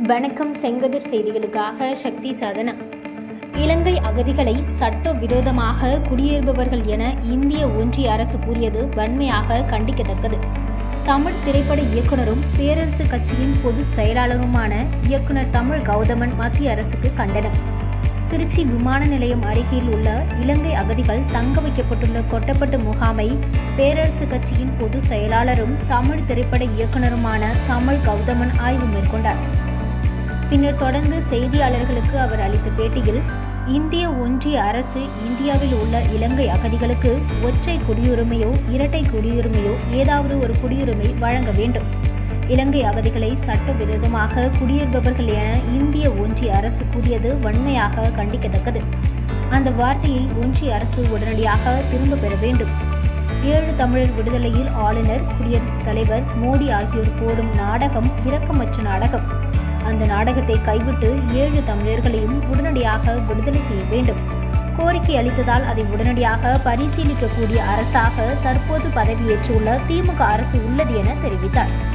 வணக்கம் செங்கதிர் செய்திகளுக்காக சக்தி சாதனம் இலங்கை அகதிகளை சட்டவிரோதமாக குடியேறுபவர்கள் என இந்திய ஒன்றிய அரசு கூறியது வன்மையாக கண்டிக்கத்தக்கது தமிழ் திரைப்பட இயக்குனரும் பேரரசு கட்சியின் பொதுச் செயலாளருமான இயக்குனர் தமிழ் கௌதமன் மத்திய அரசுக்கு கண்டனம் திருச்சி விமான நிலையம் அருகில் உள்ள இலங்கை அகதிகள் தங்க வைக்கப்பட்டுள்ள கொட்டப்பட்டு முகாமை பேரரசு கட்சியின் பொதுச் செயலாளரும் தமிழ் திரைப்பட இயக்குனருமான தமிழ் கௌதமன் ஆய்வு மேற்கொண்டார் பின்னர் தொடர்ந்து செய்தியாளர்களுக்கு அவர் அளித்த பேட்டியில் இந்திய ஒன்றிய அரசு இந்தியாவில் உள்ள இலங்கை அகதிகளுக்கு ஒற்றை குடியுரிமையோ இரட்டை குடியுரிமையோ ஏதாவது ஒரு குடியுரிமை வழங்க வேண்டும் இலங்கை அகதிகளை சட்டவிரோதமாக குடியேறுபவர்கள் என இந்திய ஒன்றிய அரசு கூறியது வன்மையாக கண்டிக்கத்தக்கது அந்த வார்த்தையை ஒன்றிய அரசு உடனடியாக திரும்ப பெற வேண்டும் ஏழு தமிழர் விடுதலையில் ஆளுநர் குடியரசுத் தலைவர் மோடி ஆகியோர் போடும் நாடகம் இரக்கமற்ற நாடகம் அந்த நாடகத்தை கைவிட்டு ஏழு தமிழர்களையும் உடனடியாக விடுதலை செய்ய வேண்டும் கோரிக்கை அளித்ததால் அதை உடனடியாக பரிசீலிக்கக்கூடிய அரசாக தற்போது பதவியேற்றுள்ள திமுக அரசு உள்ளது என தெரிவித்தார்